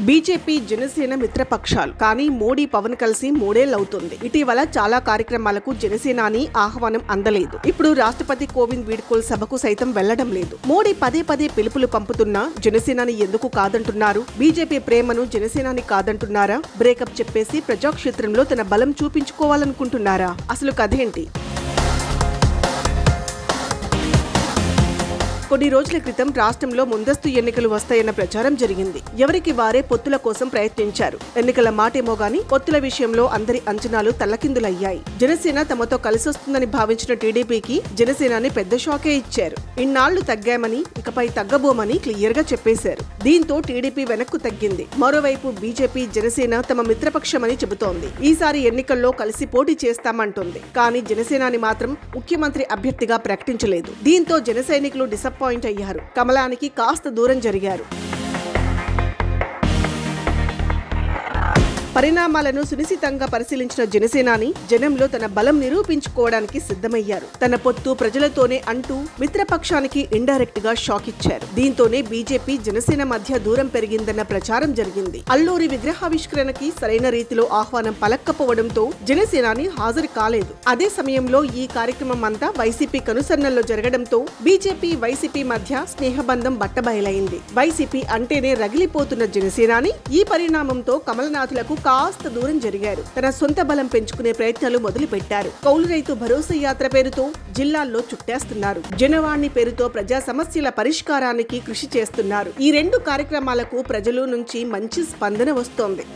BJP Janasena మిత్రపక్షాలు కానీ మోడీ పవన్ కలిసి మూడేళ్లవుతుంది ఇటీవల చాలా కార్యక్రమాలకు జనసేనాని ఆహ్వానం అందలేదు ఇప్పుడు రాష్ట్రపతి కోవింద్ వీడ్కోల్ సభకు సైతం వెళ్లడం లేదు మోడీ పదే పదే పిలుపులు పంపుతున్నా జనసేనాని ఎందుకు కాదంటున్నారు బీజేపీ ప్రేమను జనసేనాని కాదంటున్నారా బ్రేకప్ చెప్పేసి ప్రజాక్షేత్రంలో తన బలం చూపించుకోవాలనుకుంటున్నారా అసలు కథేంటి కొన్ని రోజుల క్రితం రాష్ట్రంలో ముందస్తు ఎన్నికలు వస్తాయన్న ప్రచారం జరిగింది ఎవరికి వారే పొత్తుల కోసం ప్రయత్నించారు ఎన్నికల మాటేమో గాని పొత్తుల విషయంలో అందరి అంచనాలు తల్లకిందులయ్యాయి జనసేన తమతో కలిసొస్తుందని భావించిన టీడీపీకి జనసేనాని పెద్ద షాకే ఇచ్చారు ఇన్నాళ్లు తగ్గామని ఇకపై తగ్గబోమని క్లియర్ గా చెప్పేశారు దీంతో టీడీపీ వెనక్కు తగ్గింది మరోవైపు బీజేపీ జనసేన తమ మిత్రపక్షమని చెబుతోంది ఈసారి ఎన్నికల్లో కలిసి పోటీ చేస్తామంటోంది కానీ జనసేనాని మాత్రం ముఖ్యమంత్రి అభ్యర్థిగా ప్రకటించలేదు దీంతో జన సైనికులు డిసప్పాయింట్ అయ్యారు కమలానికి కాస్త దూరం జరిగారు పరిణామాలను సునిశితంగా పరిశీలించిన జనసేనాని జనంలో తన బలం నిరూపించుకోవడానికి సిద్ధమయ్యారు తన పొత్తు ప్రజలతోనే అంటూ మిత్రపక్షానికి ఇండైరెక్ట్ గా షాక్ ఇచ్చారు దీంతోనే బీజేపీ జనసేన మధ్య దూరం పెరిగిందన్న ప్రచారం జరిగింది అల్లూరి విగ్రహావిష్కరణకి సరైన రీతిలో ఆహ్వానం పలక్కపోవడంతో జనసేనాని హాజరు కాలేదు అదే సమయంలో ఈ కార్యక్రమం అంతా వైసీపీ కనుసన్నల్లో జరగడంతో బీజేపీ వైసీపీ మధ్య స్నేహబంధం బట్టబయలైంది వైసీపీ అంటేనే రగిలిపోతున్న జనసేనాని ఈ పరిణామంతో కమలనాథులకు కాస్త దూరం జరిగారు తన సొంత బలం పెంచుకునే ప్రయత్నాలు మొదలు పెట్టారు కౌలు రైతు భరోసా యాత్ర పేరుతో జిల్లాల్లో చుట్టేస్తున్నారు జనవాణి పేరుతో ప్రజా సమస్యల పరిష్కారానికి కృషి చేస్తున్నారు ఈ రెండు కార్యక్రమాలకు ప్రజల నుంచి మంచి స్పందన వస్తోంది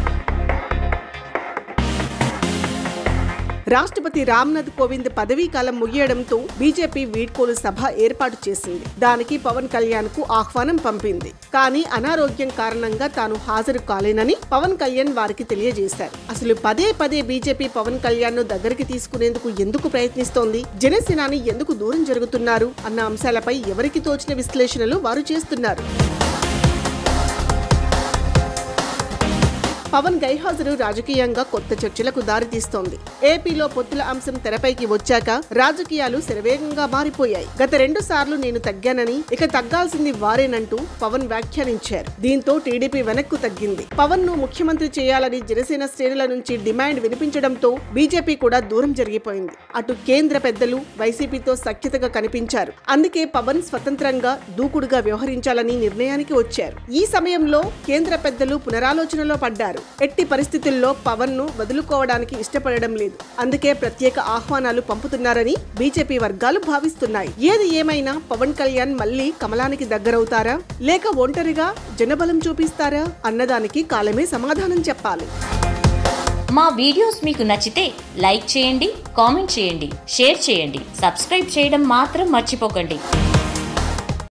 రాష్ట్రపతి రామ్నాథ్ కోవింద్ పదవీ కాలం ముగియడంతో బీజేపీ వీడ్కోలు సభ ఏర్పాటు చేసింది దానికి పవన్ కళ్యాణ్ కు ఆహ్వానం పంపింది కానీ అనారోగ్యం కారణంగా తాను హాజరు కాలేనని పవన్ కళ్యాణ్ వారికి తెలియజేశారు అసలు పదే పదే బీజేపీ పవన్ కళ్యాణ్ ను దగ్గరికి తీసుకునేందుకు ఎందుకు ప్రయత్నిస్తోంది జనసేనాని ఎందుకు దూరం జరుగుతున్నారు అన్న అంశాలపై ఎవరికి తోచిన విశ్లేషణలు వారు చేస్తున్నారు పవన్ గైహాజరు రాజకీయంగా కొత్త చర్చలకు దారితీస్తోంది ఏపీలో పొత్తుల అంశం తెరపైకి వచ్చాక రాజకీయాలు శరవేగంగా మారిపోయాయి గత రెండు సార్లు నేను తగ్గానని ఇక తగ్గాల్సింది వారేనంటూ పవన్ వ్యాఖ్యానించారు దీంతో టీడీపీ వెనక్కు తగ్గింది పవన్ ను ముఖ్యమంత్రి చేయాలని జనసేన శ్రేణుల నుంచి డిమాండ్ వినిపించడంతో బీజేపీ కూడా దూరం జరిగిపోయింది అటు కేంద్ర పెద్దలు వైసీపీతో సఖ్యతగా కనిపించారు అందుకే పవన్ స్వతంత్రంగా దూకుడుగా వ్యవహరించాలని నిర్ణయానికి వచ్చారు ఈ సమయంలో కేంద్ర పెద్దలు పునరాలోచనలో పడ్డారు ఎట్టి పరిస్థితుల్లో పవన్ ను వదులుకోవడానికి ఇష్టపడడం లేదు అందుకే ప్రత్యేక ఆహ్వానాలు పంపుతున్నారని బీజేపీ వర్గాలు భావిస్తున్నాయి ఏది ఏమైనా పవన్ కళ్యాణ్ మళ్ళీ కమలానికి దగ్గరవుతారా లేక ఒంటరిగా జనబలం చూపిస్తారా అన్నదానికి కాలమే సమాధానం చెప్పాలి మా వీడియోస్ మీకు నచ్చితే లైక్ చేయండి కామెంట్ చేయండి షేర్ చేయండి సబ్స్క్రైబ్ చేయడం మాత్రం మర్చిపోకండి